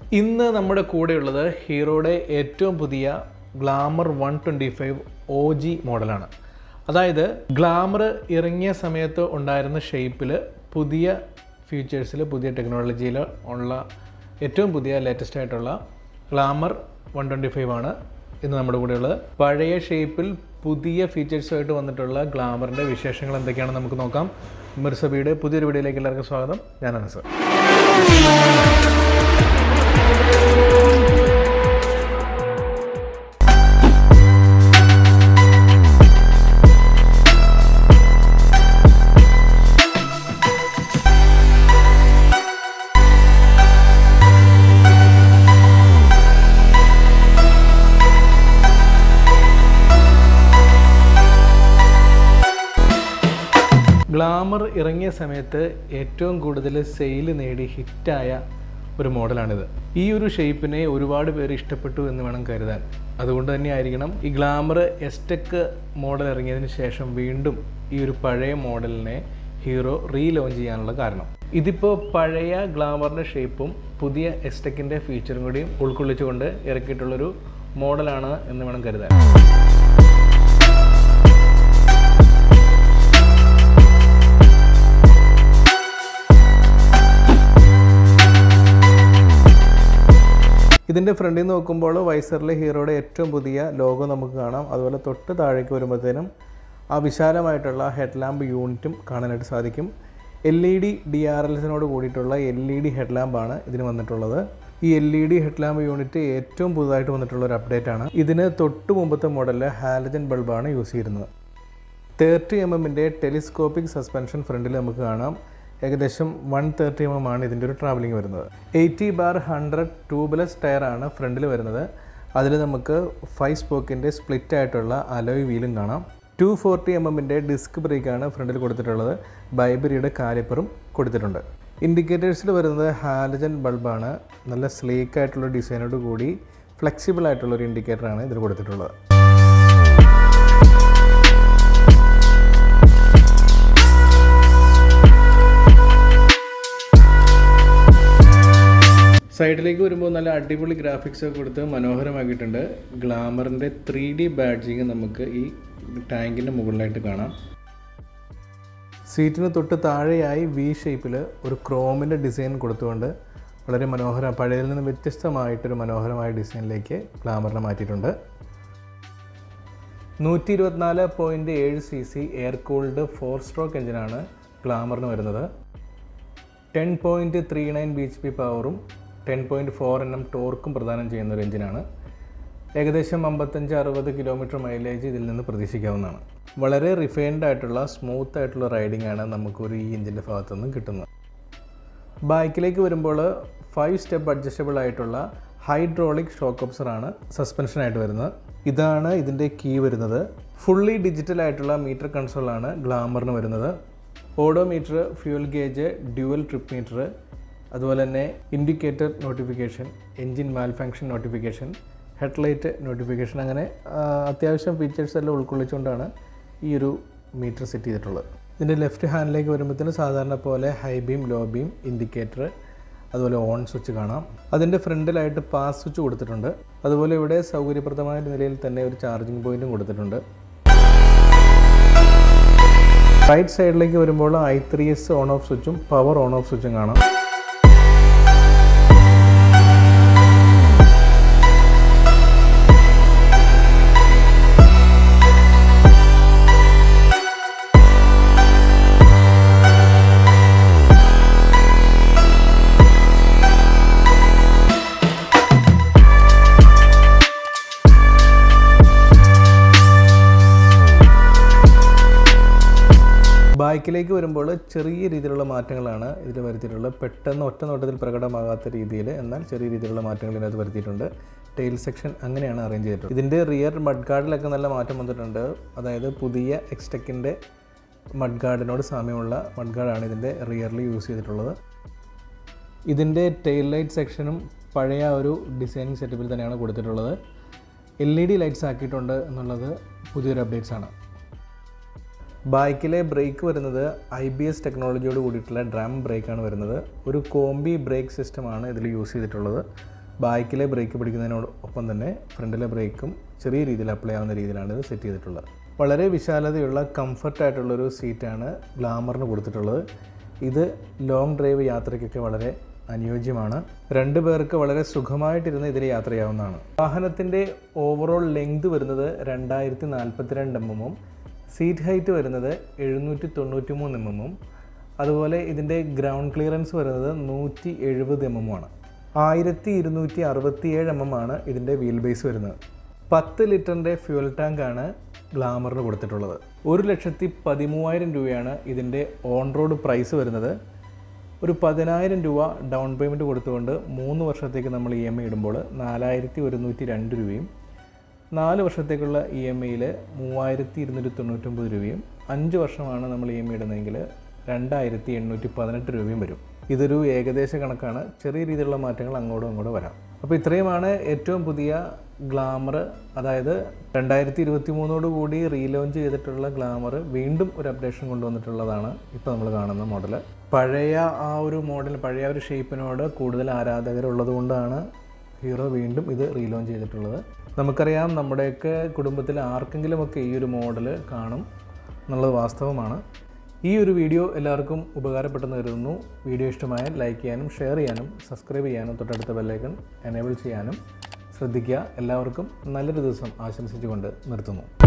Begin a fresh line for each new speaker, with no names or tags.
ഇന്ന് നമ്മുടെ കൂടെയുള്ളത് ഹീറോയുടെ ഏറ്റവും പുതിയ glamour one twenty five O G മോഡലാണ് അതായത് ഗ്ലാമർ ഇറങ്ങിയ സമയത്ത് ഉണ്ടായിരുന്ന ഷേപ്പിൽ പുതിയ ഫീച്ചേഴ്സിൽ പുതിയ ടെക്നോളജിയിൽ ഉള്ള ഏറ്റവും പുതിയ ലേറ്റസ്റ്റ് ആയിട്ടുള്ള ഗ്ലാമർ വൺ ട്വൻറ്റി ഫൈവ് ആണ് ഇന്ന് നമ്മുടെ കൂടെയുള്ളത് പഴയ ഷേപ്പിൽ പുതിയ ഫീച്ചേഴ്സുമായിട്ട് വന്നിട്ടുള്ള ഗ്ലാമറിൻ്റെ വിശേഷങ്ങൾ എന്തൊക്കെയാണെന്ന് നമുക്ക് നോക്കാം മിർസബിയുടെ പുതിയൊരു വീഡിയോയിലേക്ക് എല്ലാവർക്കും സ്വാഗതം ഞാനാണ് സർ ഗ്ലാമർ ഇറങ്ങിയ സമയത്ത് ഏറ്റവും കൂടുതൽ സെയിൽ നേടി ഹിറ്റായ ഒരു മോഡലാണിത് ഈ ഒരു ഷേപ്പിനെ ഒരുപാട് പേര് ഇഷ്ടപ്പെട്ടു എന്ന് വേണം കരുതാൻ അതുകൊണ്ട് തന്നെ ആയിരിക്കണം ഈ ഗ്ലാമർ എസ്റ്റെക്ക് മോഡൽ ഇറങ്ങിയതിന് ശേഷം വീണ്ടും ഈ ഒരു പഴയ മോഡലിനെ ഹീറോ റീലോഞ്ച് ചെയ്യാനുള്ള കാരണം ഇതിപ്പോൾ പഴയ ഗ്ലാമറിൻ്റെ ഷേപ്പും പുതിയ എസ്റ്റെക്കിൻ്റെ ഫീച്ചറും കൂടിയും ഉൾക്കൊള്ളിച്ചുകൊണ്ട് ഇറക്കിയിട്ടുള്ളൊരു മോഡലാണ് എന്ന് വേണം കരുതാൻ ഇതിൻ്റെ ഫ്രണ്ടിൽ നിന്ന് നോക്കുമ്പോൾ വൈസറിലെ ഹീറോയുടെ ഏറ്റവും പുതിയ ലോഗോ നമുക്ക് കാണാം അതുപോലെ തൊട്ട് താഴേക്ക് വരുമ്പോഴത്തേനും ആ വിശാലമായിട്ടുള്ള ഹെഡ് ലാമ്പ് യൂണിറ്റും കാണാനായിട്ട് സാധിക്കും L E D D R എൽസിനോട് കൂടിയിട്ടുള്ള എൽ ഇ ഡി ഹെഡ് ലാമ്പാണ് ഇതിന് വന്നിട്ടുള്ളത് ഈ L E D head lamp unit ഏറ്റവും പുതുതായിട്ട് വന്നിട്ടുള്ള ഒരു അപ്ഡേറ്റ് ആണ് ഇതിന് തൊട്ട് മുമ്പത്തെ മോഡലിൽ ഹാലജൻ ബൾബാണ് യൂസ് ചെയ്യുന്നത് തേർട്ടി എം എമ്മിൻ്റെ ടെലിസ്കോപ്പിക് സസ്പെൻഷൻ ഫ്രണ്ടിൽ നമുക്ക് കാണാം ഏകദേശം വൺ തേർട്ടി എം എം ആണ് ഇതിൻ്റെ ഒരു ട്രാവലിംഗ് വരുന്നത് എയ്റ്റി ബാർ ഹൺഡ്രഡ് ട്യൂബ്ലെസ് ടയറാണ് ഫ്രണ്ടിൽ വരുന്നത് അതിൽ നമുക്ക് ഫൈവ് സ്പോക്കിൻ്റെ സ്പ്ലിറ്റ് ആയിട്ടുള്ള അലോയ് വീലും കാണാം ടു ഫോർട്ടി എം എമ്മിൻ്റെ ഡിസ്ക് ബ്രേക്കാണ് ഫ്രണ്ടിൽ കൊടുത്തിട്ടുള്ളത് ബൈബറിയുടെ കാലിപ്പറും കൊടുത്തിട്ടുണ്ട് ഇൻഡിക്കേറ്റേഴ്സിൽ വരുന്നത് ഹാലജൻ ബൾബാണ് നല്ല സ്ലീക്ക് ആയിട്ടുള്ള ഡിസൈനോട് കൂടി ഫ്ലെക്സിബിൾ ആയിട്ടുള്ള ഒരു ഇൻഡിക്കേറ്ററാണ് ഇതിൽ കൊടുത്തിട്ടുള്ളത് സൈഡിലേക്ക് വരുമ്പോൾ നല്ല അടിപൊളി ഗ്രാഫിക്സ് ഒക്കെ കൊടുത്ത് മനോഹരമാക്കിയിട്ടുണ്ട് ഗ്ലാമറിൻ്റെ ത്രീ ഡി ബാഡ്ജിങ് നമുക്ക് ഈ ടാങ്കിൻ്റെ മുകളിലായിട്ട് കാണാം സീറ്റിന് തൊട്ട് താഴെയായി വി ഷേപ്പിൽ ഒരു ക്രോമിൻ്റെ ഡിസൈൻ കൊടുത്തുകൊണ്ട് വളരെ മനോഹരം പഴയതിൽ നിന്ന് വ്യത്യസ്തമായിട്ടൊരു മനോഹരമായ ഡിസൈനിലേക്ക് ഗ്ലാമറിനെ മാറ്റിയിട്ടുണ്ട് നൂറ്റി ഇരുപത്തിനാല് പോയിൻറ്റ് ഏഴ് C C air cooled four stroke എഞ്ചിനാണ് ഗ്ലാമറിന് വരുന്നത് ten point three nine B H P പവറും ten point four N M ടോർക്കും പ്രദാനം ചെയ്യുന്ന ഒരു എഞ്ചിനാണ് ഏകദേശം അമ്പത്തഞ്ച് അറുപത് കിലോമീറ്റർ മൈലേജ് ഇതിൽ നിന്ന് പ്രതീക്ഷിക്കാവുന്നതാണ് വളരെ റിഫൈൻഡ് ആയിട്ടുള്ള സ്മൂത്ത് ആയിട്ടുള്ള റൈഡിംഗ് ആണ് നമുക്കൊരു ഈ എഞ്ചിൻ്റെ ഭാഗത്തു നിന്നും കിട്ടുന്നത് ബൈക്കിലേക്ക് വരുമ്പോൾ ഫൈവ് സ്റ്റെപ്പ് അഡ്ജസ്റ്റബിൾ ആയിട്ടുള്ള ഹൈഡ്രോളിക് ഷോക്ക് ഓബ്സറാണ് സസ്പെൻഷനായിട്ട് വരുന്നത് ഇതാണ് ഇതിൻ്റെ കീ വരുന്നത് ഫുള്ളി ഡിജിറ്റൽ ആയിട്ടുള്ള മീറ്റർ കൺസോളാണ് ഗ്ലാമറിന് വരുന്നത് odometer fuel gauge dual trip meter അതുപോലെ തന്നെ indicator notification engine malfunction notification headlight notification അങ്ങനെ ആ, അത്യാവശ്യം ഫീച്ചേഴ്സ് എല്ലാം ഉൾക്കൊള്ളിച്ചുകൊണ്ടാണ് ഈ ഒരു മീറ്റർ സെറ്റ് ചെയ്തിട്ടുള്ളത് ഇതിൻ്റെ ലെഫ്റ്റ് ഹാൻഡിലേക്ക് വരുമ്പോഴത്തേന് സാധാരണ പോലെ high beam low beam indicator അതുപോലെ ഓൺ സ്വിച്ച് കാണാം അതിൻ്റെ ഫ്രണ്ടിലായിട്ട് പാസ് സ്വിച്ച് കൊടുത്തിട്ടുണ്ട് അതുപോലെ ഇവിടെ സൗകര്യപ്രദമായ നിലയിൽ തന്നെ ഒരു ചാർജിങ് പോയിന്റും കൊടുത്തിട്ടുണ്ട് റൈറ്റ് സൈഡിലേക്ക് വരുമ്പോൾ I three S on off സ്വിച്ചും പവർ ഓൺ ഓഫ് സ്വിച്ചും കാണാം ബൈക്കിലേക്ക് വരുമ്പോൾ ചെറിയ രീതിയിലുള്ള മാറ്റങ്ങളാണ് ഇതിൽ വരുത്തിയിട്ടുള്ളത് പെട്ടെന്ന് ഒറ്റ നോട്ടത്തിൽ പ്രകടമാകാത്ത രീതിയിൽ എന്നാൽ ചെറിയ രീതിയിലുള്ള മാറ്റങ്ങൾ ഇതിനകത്ത് വരുത്തിയിട്ടുണ്ട് ടെയിൽ സെക്ഷൻ അങ്ങനെയാണ് അറേഞ്ച് ചെയ്തിട്ടുള്ളത് ഇതിൻ്റെ റിയർ മഡ് ഗാർഡിലൊക്കെ നല്ല മാറ്റം വന്നിട്ടുണ്ട് അതായത് പുതിയ എക്സ്റ്റെക്കിൻ്റെ മഡ് ഗാർഡിനോട് സാമ്യമുള്ള മഡ് ഗാർഡാണ് ഇതിൻ്റെ റിയറിൽ യൂസ് ചെയ്തിട്ടുള്ളത് ഇതിൻ്റെ ടെയിൽ ലൈറ്റ് സെക്ഷനും പഴയ ഒരു ഡിസൈനിങ് സെറ്റപ്പിൽ തന്നെയാണ് കൊടുത്തിട്ടുള്ളത് എൽ ഇ ഡി ലൈറ്റ്സ് ആക്കിയിട്ടുണ്ട് എന്നുള്ളത് പുതിയൊരു അപ്ഡേറ്റ്സ് ആണ് ബൈക്കിലെ ബ്രേക്ക് വരുന്നത് ഐ ബി എസ് ടെക്നോളജിയോട് കൂടിയിട്ടുള്ള ഡ്രം ബ്രേക്കാണ് വരുന്നത് ഒരു കോംബി ബ്രേക്ക് സിസ്റ്റമാണ് ഇതിൽ യൂസ് ചെയ്തിട്ടുള്ളത് ബാക്കിലെ ബ്രേക്ക് പിടിക്കുന്നതിനോടൊപ്പം തന്നെ ഫ്രണ്ടിലെ ബ്രേക്കും ചെറിയ രീതിയിൽ അപ്ലൈ ആവുന്ന രീതിയിലാണ് ഇത് സെറ്റ് ചെയ്തിട്ടുള്ളത് വളരെ വിശാലതയുള്ള കംഫർട്ടായിട്ടുള്ളൊരു സീറ്റാണ് ഗ്ലാമറിന് കൊടുത്തിട്ടുള്ളത് ഇത് ലോങ് ഡ്രൈവ് യാത്രയ്ക്കൊക്കെ വളരെ അനുയോജ്യമാണ് രണ്ട് പേർക്ക് വളരെ സുഖമായിട്ടിരുന്ന് ഇതിൽ യാത്ര ചെയ്യാവുന്നതാണ് വാഹനത്തിൻ്റെ ഓവറോൾ ലെങ്ത് വരുന്നത് രണ്ടായിരത്തി നാൽപ്പത്തിരണ്ട് എം എമ്മും സീറ്റ് ഹൈറ്റ് വരുന്നത് എഴുന്നൂറ്റി തൊണ്ണൂറ്റി മൂന്ന് എം എമ്മും അതുപോലെ ഇതിൻ്റെ ഗ്രൗണ്ട് ക്ലിയറൻസ് വരുന്നത് നൂറ്റി എഴുപത് എം എമ്മുമാണ് ആയിരത്തി ഇരുന്നൂറ്റി അറുപത്തിയേഴ് എം എം ആണ് ഇതിൻ്റെ വീൽ ബേസ് വരുന്നത് പത്ത് ലിറ്ററിൻ്റെ ഫ്യൂൽ ടാങ്കാണ് ഗ്ലാമറിന് കൊടുത്തിട്ടുള്ളത് ഒരു ലക്ഷത്തി പതിമൂവായിരം രൂപയാണ് ഇതിൻ്റെ ഓൺ റോഡ് പ്രൈസ് വരുന്നത് ഒരു പതിനായിരം രൂപ ഡൗൺ പേയ്മെൻറ്റ് കൊടുത്തുകൊണ്ട് മൂന്ന് വർഷത്തേക്ക് നമ്മൾ ഇ എം ഐ ഇടുമ്പോൾ നാലായിരത്തി ഒരുന്നൂറ്റി രണ്ട് രൂപയും നാല് വർഷത്തേക്കുള്ള ഇ എം ഐയിൽ മൂവായിരത്തി ഇരുന്നൂറ്റി തൊണ്ണൂറ്റൊമ്പത് രൂപയും അഞ്ച് വർഷമാണ് നമ്മൾ ഇ എം ഐ ഇടുന്നതെങ്കിൽ രണ്ടായിരത്തി എണ്ണൂറ്റി പതിനെട്ട് രൂപയും വരും ഇതൊരു ഏകദേശ കണക്കാണ് ചെറിയ രീതിയിലുള്ള മാറ്റങ്ങൾ അങ്ങോട്ടും ഇങ്ങോട്ടും വരാം അപ്പോൾ ഇത്രയുമാണ് ഏറ്റവും പുതിയ ഗ്ലാമർ അതായത് രണ്ടായിരത്തി ഇരുപത്തി മൂന്നോട് കൂടി റീലോഞ്ച് ചെയ്തിട്ടുള്ള ഗ്ലാമർ വീണ്ടും ഒരു അപ്ഡേഷൻ കൊണ്ടുവന്നിട്ടുള്ളതാണ് ഇപ്പോൾ നമ്മൾ കാണുന്ന മോഡൽ പഴയ ആ ഒരു മോഡൽ പഴയ ഒരു ഷേപ്പിനോട് കൂടുതൽ ആരാധകരുള്ളത് കൊണ്ടാണ് ഹീറോ വീണ്ടും ഇത് റീലോഞ്ച് ചെയ്തിട്ടുള്ളത് നമുക്കറിയാം നമ്മുടെയൊക്കെ കുടുംബത്തിൽ ആർക്കെങ്കിലുമൊക്കെ ഈ ഒരു മോഡൽ കാണും എന്നുള്ളത് വാസ്തവമാണ് ഈ ഒരു വീഡിയോ എല്ലാവർക്കും ഉപകാരപ്പെട്ടെന്ന് കരുതുന്നു വീഡിയോ ഇഷ്ടമായാൽ ലൈക്ക് ചെയ്യാനും ഷെയർ ചെയ്യാനും സബ്സ്ക്രൈബ് ചെയ്യാനും തൊട്ടടുത്ത ബെല്ലൈക്കൺ എനേബിൾ ചെയ്യാനും ശ്രദ്ധിക്കുക എല്ലാവർക്കും നല്ലൊരു ദിവസം ആശംസിച്ചുകൊണ്ട് നിർത്തുന്നു